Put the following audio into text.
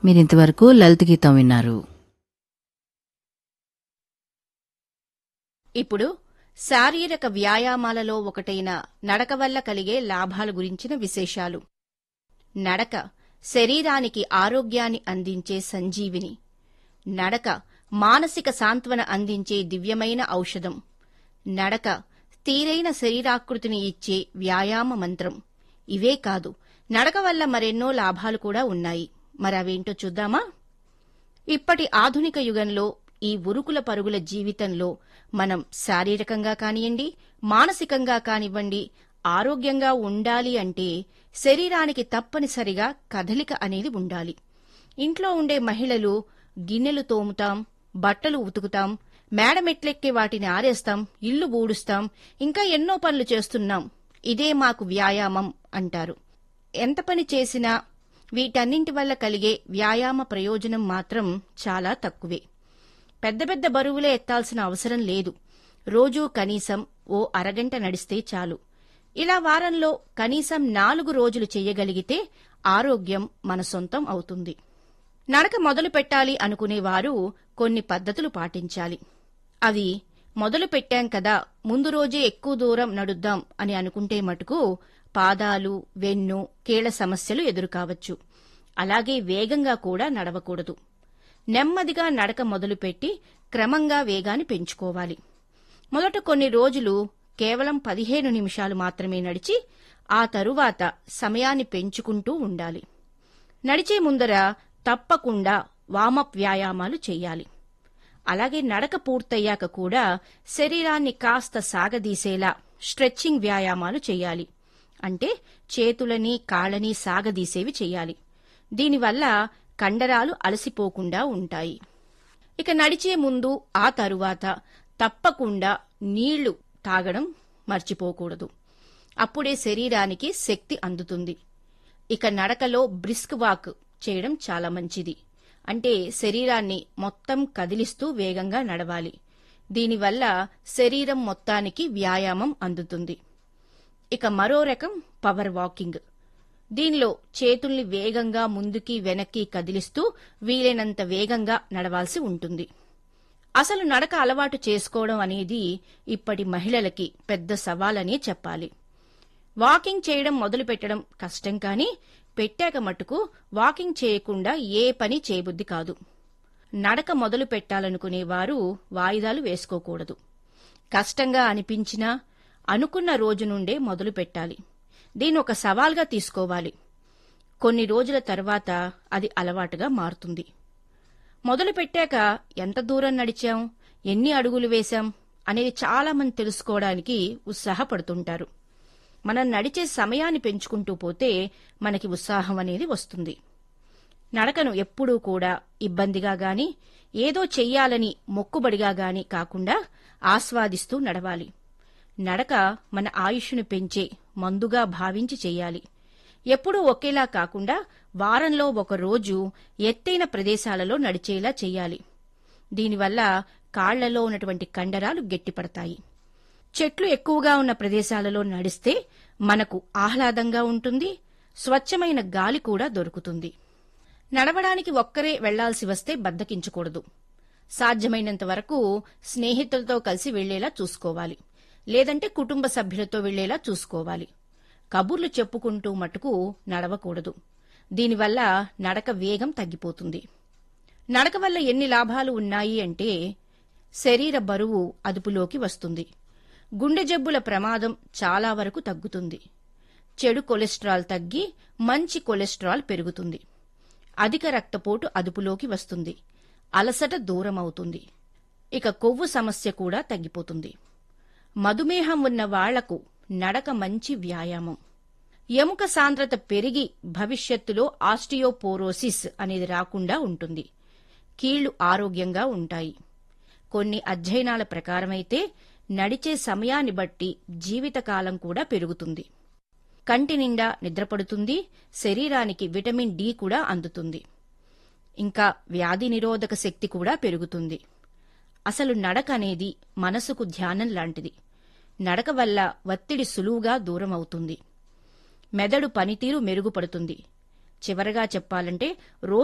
మీరింతవరకు లలిత గీతం విన్నారు ఇప్పుడు శారీరక వ్యాయామాలలో ఒకటైన నడక వల్ల కలిగే లాభాల గురించిన విశేషాలు నడక శరీరానికి ఆరోగ్యాన్ని అందించే సంజీవిని నడక మానసిక సాంత్వన అందించే దివ్యమైన ఔషధం నడక తీరైన శరీరాకృతిని ఇచ్చే వ్యాయామ మంత్రం ఇవే కాదు నడక వల్ల మరెన్నో లాభాలు కూడా ఉన్నాయి మరవేంటో చూద్దామా ఇప్పటి ఆధునిక యుగంలో ఈ ఉరుకుల పరుగుల జీవితంలో మనం శారీరకంగా కానివ్వండి మానసికంగా కానివ్వండి ఆరోగ్యంగా ఉండాలి అంటే శరీరానికి తప్పనిసరిగా కదలిక అనేది ఉండాలి ఇంట్లో ఉండే మహిళలు గిన్నెలు తోముతాం బట్టలు ఉతుకుతాం మేడమెట్లెక్కి వాటిని ఆరేస్తాం ఇల్లు బూడుస్తాం ఇంకా ఎన్నో పనులు చేస్తున్నాం ఇదే మాకు వ్యాయామం అంటారు ఎంత పని చేసినా వీటన్నింటి వల్ల కలిగే వ్యాయామ ప్రయోజనం మాత్రం చాలా తక్కువే పెద్ద పెద్ద బరువులే ఎత్తాల్సిన అవసరం లేదు రోజూ కనీసం ఓ అరగంట నడిస్తే చాలు ఇలా వారంలో కనీసం నాలుగు రోజులు చెయ్యగలిగితే ఆరోగ్యం మన సొంతం అవుతుంది నడక మొదలు పెట్టాలి అనుకునేవారు కొన్ని పద్ధతులు పాటించాలి అవి మొదలు పెట్టాం కదా ముందు రోజే ఎక్కువ దూరం నడుద్దాం అని అనుకుంటే మటుకు పాదాలు వెన్ను కీళ్ల సమస్యలు ఎదురుకావచ్చు అలాగే వేగంగా కూడా నడవకూడదు నెమ్మదిగా నడక మొదలుపెట్టి క్రమంగా వేగాన్ని పెంచుకోవాలి మొదట కొన్ని రోజులు కేవలం పదిహేను నిమిషాలు మాత్రమే నడిచి ఆ తరువాత సమయాన్ని పెంచుకుంటూ ఉండాలి నడిచే ముందర తప్పకుండా వామప్ వ్యాయామాలు చేయాలి అలాగే నడక పూర్తయ్యాక కూడా శరీరాన్ని కాస్త సాగదీసేలా స్ట్రెచ్చింగ్ వ్యాయామాలు చేయాలి అంటే చేతులని కాళ్ళని సాగదీసేవి చేయాలి దీనివల్ల కండరాలు అలసిపోకుండా ఉంటాయి ఇక నడిచే ముందు ఆ తరువాత తప్పకుండా నీళ్లు తాగడం మర్చిపోకూడదు అప్పుడే శరీరానికి శక్తి అందుతుంది ఇక నడకలో బ్రిస్క్ వాక్ చేయడం చాలా మంచిది అంటే శరీరాన్ని మొత్తం కదిలిస్తూ వేగంగా నడవాలి దీనివల్ల శరీరం మొత్తానికి వ్యాయామం అందుతుంది ఇక మరో రకం పవర్ వాకింగ్ దీనిలో చేతుల్ని వేగంగా ముందుకి వెనక్కి కదిలిస్తూ వీలైనంత వేగంగా నడవాల్సి ఉంటుంది అసలు నడక అలవాటు చేసుకోవడం అనేది ఇప్పటి మహిళలకి పెద్ద సవాలనే చెప్పాలి వాకింగ్ చేయడం మొదలుపెట్టడం కష్టం కానీ పెట్టాక మటుకు వాకింగ్ చేయకుండా ఏ పని చేయబుద్ది కాదు నడక మొదలు పెట్టాలనుకునే వారు వాయిదాలు వేసుకోకూడదు కష్టంగా అనిపించినా అనుకున్న రోజు నుండే మొదలు పెట్టాలి దీన్ని ఒక సవాల్గా తీసుకోవాలి కొన్ని రోజుల తర్వాత అది అలవాటుగా మారుతుంది మొదలు పెట్టాక ఎంత దూరం నడిచాం ఎన్ని అడుగులు వేశాం అనేది చాలా మంది తెలుసుకోవడానికి ఉత్సాహపడుతుంటారు మనం నడిచే సమయాన్ని పెంచుకుంటూ పోతే మనకి ఉత్సాహం అనేది వస్తుంది నడకను ఎప్పుడూ కూడా ఇబ్బందిగా గాని ఏదో చెయ్యాలని మొక్కుబడిగా గాని కాకుండా ఆస్వాదిస్తూ నడవాలి నడక మన ఆయుష్ను పెంచే మందుగా భావించి చెయ్యాలి ఎప్పుడూ ఒకేలా కాకుండా వారంలో ఒక రోజు ఎత్తైన ప్రదేశాలలో నడిచేలా చెయ్యాలి దీనివల్ల కాళ్లలో ఉన్నటువంటి కండరాలు గట్టిపడతాయి చెట్లు ఎక్కువగా ఉన్న ప్రదేశాలలో నడిస్తే మనకు ఆహ్లాదంగా ఉంటుంది స్వచ్ఛమైన గాలి కూడా దొరుకుతుంది నడవడానికి ఒక్కరే వెళ్లాల్సి వస్తే బద్దకించకూడదు సాధ్యమైనంత వరకు స్నేహితులతో కలిసి వెళ్లేలా చూసుకోవాలి లేదంటే కుటుంబ సభ్యులతో వెళ్లేలా చూసుకోవాలి కబుర్లు చెప్పుకుంటూ మటుకు నడవకూడదు దీనివల్ల నడక వేగం తగ్గిపోతుంది నడక వల్ల ఎన్ని లాభాలు ఉన్నాయి అంటే శరీర బరువు అదుపులోకి వస్తుంది గుండె జబ్బుల ప్రమాదం చాలా వరకు తగ్గుతుంది చెడు కొలెస్ట్రాల్ తగ్గి మంచి కొలెస్ట్రాల్ పెరుగుతుంది అధిక రక్తపోటు అదుపులోకి వస్తుంది అలసట దూరమవుతుంది ఇక కొవ్వు సమస్య కూడా తగ్గిపోతుంది మధుమేహం ఉన్న వాళ్లకు నడక మంచి వ్యాయామం ఎముక సాంద్రత పెరిగి భవిష్యత్తులో ఆస్టియోపోరోసిస్ అనేది రాకుండా ఉంటుంది కీళ్లు ఆరోగ్యంగా ఉంటాయి కొన్ని అధ్యయనాల ప్రకారమైతే నడిచే సమయాన్ని బట్టి జీవితకాలం కూడా పెరుగుతుంది కంటి నిండా నిద్రపడుతుంది శరీరానికి విటమిన్ డి కూడా అందుతుంది ఇంకా వ్యాధి నిరోధక శక్తి కూడా పెరుగుతుంది అసలు నడక అనేది మనసుకు ధ్యానం లాంటిది నడక వల్ల ఒత్తిడి సులువుగా దూరం అవుతుంది మెదడు పనితీరు మెరుగుపడుతుంది చివరగా చెప్పాలంటే రోజు